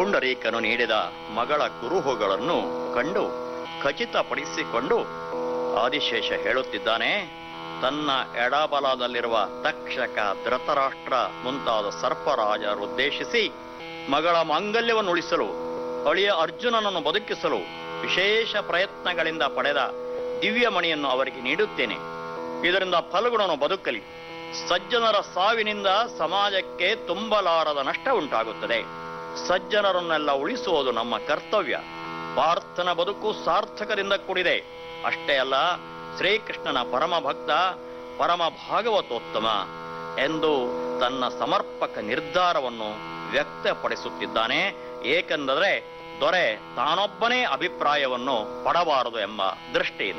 ಪುಂಡರೀಕನು ನೀಡಿದ ಮಗಳ ಕುರುಹುಗಳನ್ನು ಕಂಡು ಖಚಿತಪಡಿಸಿಕೊಂಡು ಆದಿಶೇಷ ಹೇಳುತ್ತಿದ್ದಾನೆ ತನ್ನ ಎಡಬಲದಲ್ಲಿರುವ ತಕ್ಷಕ ಧೃತರಾಷ್ಟ್ರ ಮುಂತಾದ ಸರ್ಪರಾಜರುದ್ದೇಶಿಸಿ ಮಗಳ ಮಾಂಗಲ್ಯವನ್ನು ಉಳಿಸಲು ಅಳಿಯ ಅರ್ಜುನನನ್ನು ಬದುಕಿಸಲು ವಿಶೇಷ ಪ್ರಯತ್ನಗಳಿಂದ ಪಡೆದ ದಿವ್ಯಮಣಿಯನ್ನು ಅವರಿಗೆ ನೀಡುತ್ತೇನೆ ಇದರಿಂದ ಫಲ್ಗುಣನು ಬದುಕಲಿ ಸಜ್ಜನರ ಸಾವಿನಿಂದ ಸಮಾಜಕ್ಕೆ ತುಂಬಲಾರದ ನಷ್ಟ ಉಂಟಾಗುತ್ತದೆ ಸಜ್ಜನರನ್ನೆಲ್ಲ ಉಳಿಸುವುದು ನಮ್ಮ ಕರ್ತವ್ಯ ಪಾರ್ಥನ ಬದುಕು ಸಾರ್ಥಕದಿಂದ ಕೂಡಿದೆ ಅಷ್ಟೇ ಅಲ್ಲ ಶ್ರೀಕೃಷ್ಣನ ಪರಮ ಭಕ್ತ ಪರಮ ಭಾಗವತೋತ್ತಮ ಎಂದು ತನ್ನ ಸಮರ್ಪಕ ನಿರ್ಧಾರವನ್ನು ವ್ಯಕ್ತಪಡಿಸುತ್ತಿದ್ದಾನೆ ಏಕೆಂದರೆ ದೊರೆ ತಾನೊಬ್ಬನೇ ಅಭಿಪ್ರಾಯವನ್ನು ಪಡಬಾರದು ಎಂಬ ದೃಷ್ಟಿಯಿಂದ